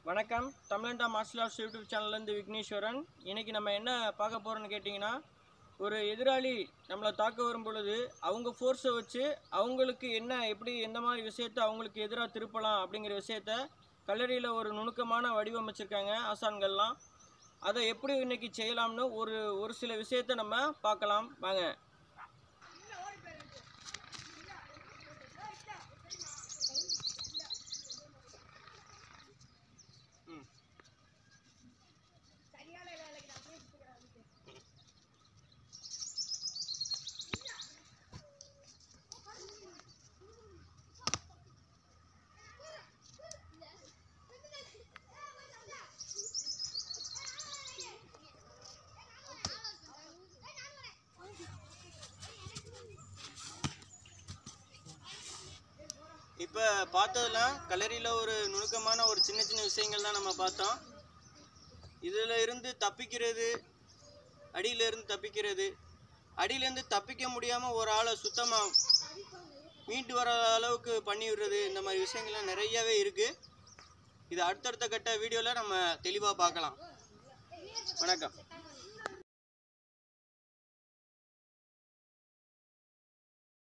வணக்கம் தமிழண்டா martial arts YouTube சேனல்லேருந்து விக்னேஸ்வரன் இன்னைக்கு நம்ம என்ன பார்க்க போகிறோம்னு கேட்டிங்கன்னா ஒரு எதிராளி நம்மளை தாக்க வரும் பொழுது அவங்க ஃபோர்ஸை வச்சு அவங்களுக்கு என்ன எப்படி எந்த மாதிரி விஷயத்தை அவங்களுக்கு எதிராக திருப்பலாம் அப்படிங்கிற விஷயத்த கல்லறையில் ஒரு நுணுக்கமான வடிவமைச்சிருக்காங்க ஆசான்கள்லாம் அதை எப்படி இன்னைக்கு செய்யலாம்னு ஒரு ஒரு சில விஷயத்தை நம்ம பார்க்கலாம் வாங்க இப்போ பார்த்ததெல்லாம் கல்லறியில் ஒரு நுணுக்கமான ஒரு சின்ன சின்ன விஷயங்கள் தான் நம்ம பார்த்தோம் இதில் இருந்து தப்பிக்கிறது அடியில இருந்து தப்பிக்கிறது அடியிலேருந்து தப்பிக்க முடியாமல் ஒரு ஆளை சுத்தமாக மீண்டு வர அளவுக்கு பண்ணி விடுறது இந்த மாதிரி விஷயங்கள்லாம் நிறையவே இருக்குது இது அடுத்தடுத்த கட்ட வீடியோவில் நம்ம தெளிவாக பார்க்கலாம் வணக்கம்